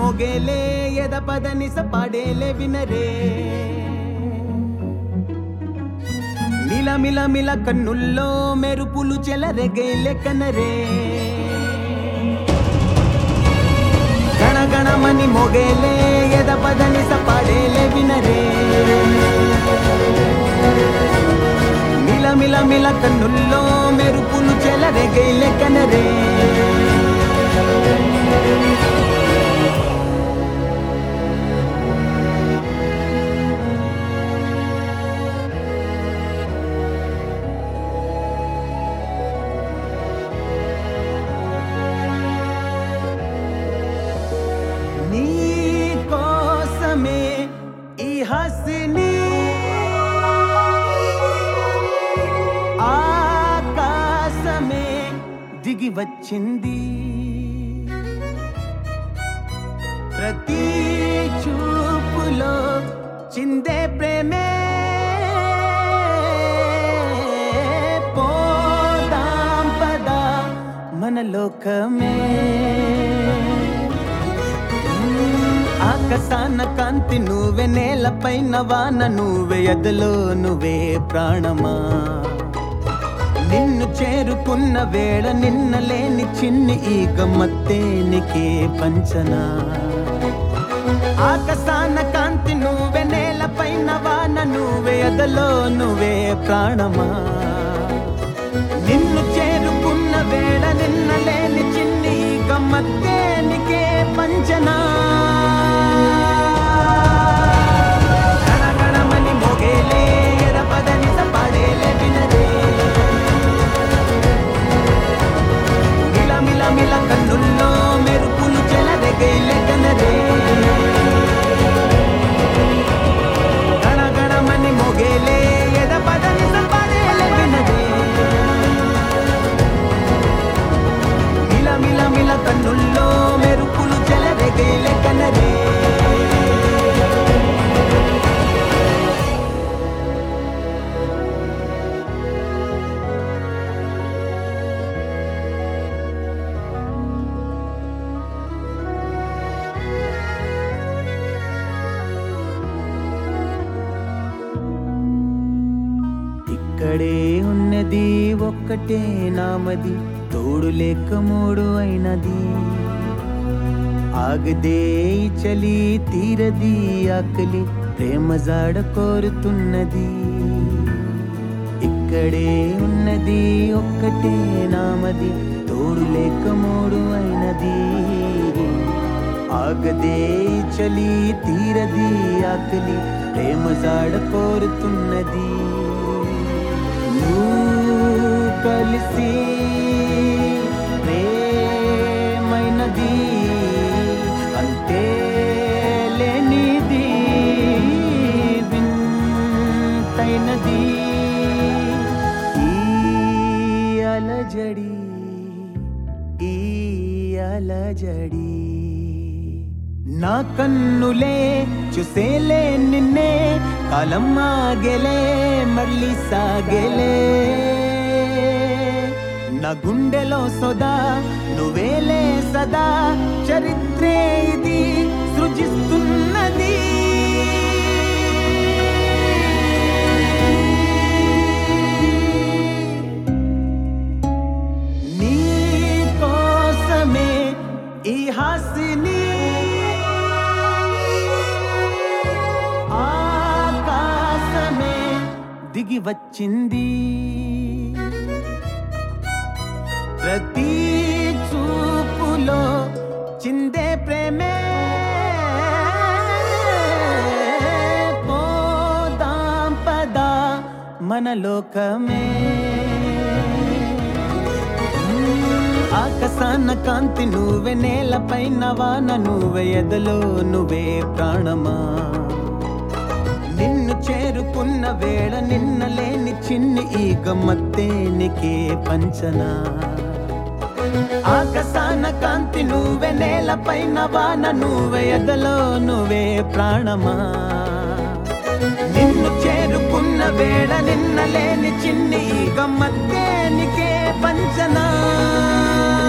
మోగేలే ఎద పదని సపాడేలే వినరే మిల మిల మిల కన్నుల్లో మెరుపులు చెలరెగేలే కనరే గణ గణమని మోగేలే ఎద పదని సపాడేలే వినరే మిల మిల మిల కన్నుల్లో మెరుపులు చెలరెగేలే కనరే నీ కోసమే ఈ హసిని ఆకాశమే దిగి వచ్చింది ప్రతి చూపులో చిందే ప్రేమే పోదాం పద మన లోకమే ఆకాశాన కాంతి నువ్వే నేలపైన వాన నువ్వే ఎదలో నువ్వే ప్రాణమా నిన్ను చేరుకున్న వేళ నిన్న లేని చిన్ని ఈ గమ్మత్తేనికే పంచనా ఆకాశాన కాంతి నువ్వే నేలపైన వాన నువ్వే ఎదలో నువ్వే ప్రాణమా నిన్ను చేరుకున్న వేళ నిన్న లేని చిన్ని ఈ గమ్మత్తేనికే పంచనా గణగణమని మోగేలే ఎరపదని సపాడేలే వినరే మిల మిల మిల కన్నుల్లో మెరుపులు చెలరెగేలే కనరే గణగణమని మోగేలే ఎరపదని సపాడేలే వినరే మిల మిల మిల కన్నుల్లో మెరుపులు చెలరెగేలే కనరే ఇక్కడే ఉన్నది ఒక్కటే నామది తోడు లేక మూడు అయినది ఆగదే ఈ చలి తీరది ఆకలి ప్రేమ జాడ కోరుతున్నది ఇక్కడే ఉన్నది ఒక్కటే నామది తోడు లేక మూడు అయినది ఆగదే ఈ చలి తీరది ఆకలి ప్రేమ జాడ కోరుతున్నది నువ్వు కలిసి ప్రేమైనది అంతే లేనిది వింతైనది ఈ అలజడి ఈ అలజడి నా కన్నులే చూసేలే నిన్నే కాలం ఆగేలే మళ్ళీ సాగేలే నా గుండెలో సొదా నువ్వేలే సదా చరిత్రే ఇది సృజిస్తున్నది నీ కోసమే ఈ హాసిని ఆకాశమే దిగి వచ్చింది ప్రతి చూపులో చిందే ప్రేమే పోదాం పదా మన లోకమే ఆకాశాన కాంతి నువ్వే నేలపైన వాన నువ్వే ఎదలో నువ్వే ప్రాణమా నిన్ను చేరుకున్న వేళ నిన్న లేని చిన్ని ఈ గమ్మత్తేనికే పంచనా ఆకాశాన కాంతి నువ్వే నేలపైన వాన నువ్వే ఎదలో నువ్వే ప్రాణమా నిన్ను చేరుకున్న వేళ నిన్న లేని చిన్ని ఈ గమ్మత్తేనికే పంచనా